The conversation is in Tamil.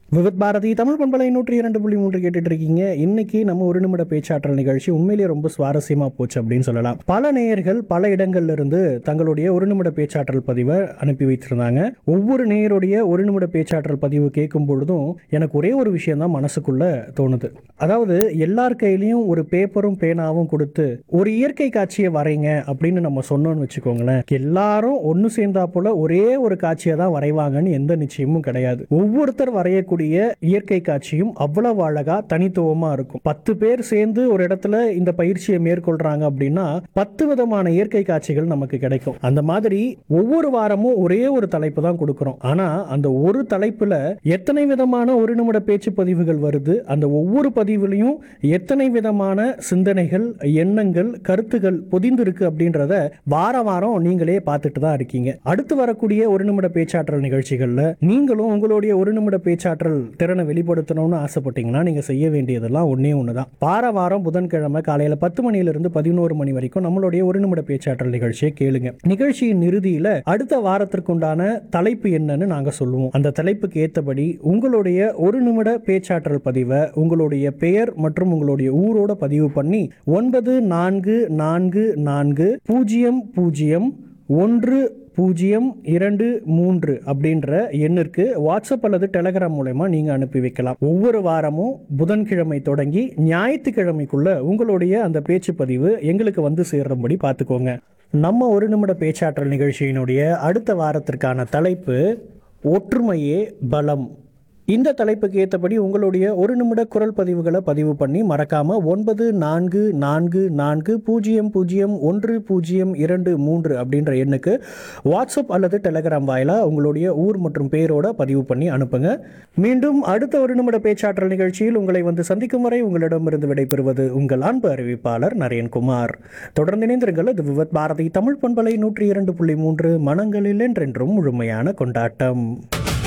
விவித் பாரதி தமிழ் பண்பலை நூற்றி இரண்டு புள்ளி மூன்று கேட்டுட்டு இருக்கீங்க இன்னைக்கு நம்ம ஒரு நிமிட பேச்சாற்றல் நிகழ்ச்சி உண்மையிலேயே ரொம்ப சுவாரஸ்யமா போச்சு அப்படின்னு சொல்லலாம் பல நேயர்கள் பல இடங்கள்ல இருந்து தங்களுடைய ஒரு நிமிட பேச்சாற்றல் பதிவை அனுப்பி வைத்திருந்தாங்க ஒவ்வொரு நேயருடைய ஒரு நிமிட பேச்சாற்றல் பதிவு கேட்கும் பொழுதும் எனக்கு ஒரே ஒரு விஷயம் தான் மனசுக்குள்ள தோணுது அதாவது எல்லார் கையிலயும் ஒரு பேப்பரும் பேனாவும் கொடுத்து ஒரு இயற்கை காட்சியை வரைங்க அப்படின்னு நம்ம சொன்னோம்னு வச்சுக்கோங்களேன் எல்லாரும் ஒன்று சேர்ந்தா போல ஒரே ஒரு காட்சியை தான் வரைவாங்கன்னு எந்த நிச்சயமும் கிடையாது ஒவ்வொருத்தர் வரையக்கூடிய இயற்கை காட்சியும் அவ்வளவு அழகா தனித்துவமா இருக்கும் பத்து பேர் சேர்ந்து ஒரு இடத்துல இந்த பயிற்சியை மேற்கொள்றாங்க அப்படின்னா பத்து விதமான இயற்கை காட்சிகள் நமக்கு கிடைக்கும் அந்த மாதிரி ஒவ்வொரு வாரமும் ஒரே ஒரு தலைப்பு தான் கொடுக்கிறோம் ஆனா அந்த ஒரு தலைப்புல எத்தனை விதமான ஒரு நிமிட பேச்சு பதிவுகள் வருது அந்த ஒவ்வொரு பதிவுலையும் எத்தனை விதமான சிந்தனைகள் எண்ணங்கள் கருத்துகள் பொதிந்திருக்கு அப்படின்றத வார வாரம் நீங்களே பார்த்துட்டு தான் இருக்கீங்க அடுத்து வரக்கூடிய ஒரு நிமிட பேச்சாற்றல் நிகழ்ச்சிகள்ல நீங்களும் உங்களுடைய ஒரு நிமிட பேச்சாற்றல் திறனை வெளிப்படுத்தணும்னு ஆசைப்பட்டீங்கன்னா நீங்க செய்ய வேண்டியதெல்லாம் ஒண்ணே ஒண்ணுதான் வார வாரம் புதன்கிழமை காலையில பத்து மணியிலிருந்து பதினோரு மணி வரைக்கும் நம்மளுடைய ஒரு நிமிட பேச்சாற்றல் நிகழ்ச்சியை கேளுங்க நிகழ்ச்சியின் இறுதியில அடுத்த வாரத்திற்குண்டான தலைப்பு என்னன்னு நாங்க சொல்லுவோம் அந்த தலைப்புக்கு ஏத்தபடி உங்களுடைய ஒரு நிமிட பேச்சாற்றல் பதிவை உங்களுடைய பெயர் மற்றும் உங்களுடைய ஊரோட பதிவு பண்ணி ஒன்பது நான்கு நான்கு நான்கு பூஜ்ஜியம் பூஜ்ஜியம் ஒன்று பூஜ்ஜியம் இரண்டு மூன்று அப்படின்ற எண்ணிற்கு வாட்ஸ்அப் அல்லது டெலகிராம் மூலயமா நீங்க அனுப்பி வைக்கலாம் ஒவ்வொரு வாரமும் புதன்கிழமை தொடங்கி ஞாயிற்றுக்கிழமைக்குள்ள உங்களுடைய அந்த பேச்சு பதிவு எங்களுக்கு வந்து சேர்றபடி பார்த்துக்கோங்க நம்ம ஒரு நிமிட பேச்சாற்றல் நிகழ்ச்சியினுடைய அடுத்த வாரத்திற்கான தலைப்பு ஒற்றுமையே பலம் இந்த தலைப்புக்கு ஏற்றபடி உங்களுடைய ஒரு நிமிட குரல் பதிவுகளை பதிவு பண்ணி மறக்காம ஒன்பது நான்கு நான்கு நான்கு பூஜ்ஜியம் பூஜ்ஜியம் ஒன்று பூஜ்ஜியம் இரண்டு மூன்று அப்படின்ற எண்ணுக்கு வாட்ஸ்அப் அல்லது டெலகிராம் வாயிலாக உங்களுடைய ஊர் மற்றும் பேரோட பதிவு பண்ணி அனுப்புங்க மீண்டும் அடுத்த ஒரு நிமிட பேச்சாற்றல் நிகழ்ச்சியில் உங்களை வந்து சந்திக்கும் வரை உங்களிடமிருந்து விடைபெறுவது உங்கள் அன்பு அறிவிப்பாளர் நரேன்குமார் தொடர்ந்து இணைந்திருங்கள் இது விவத் பாரதி தமிழ் பண்பலை நூற்றி இரண்டு புள்ளி மூன்று மனங்களில் என்றென்றும் முழுமையான கொண்டாட்டம்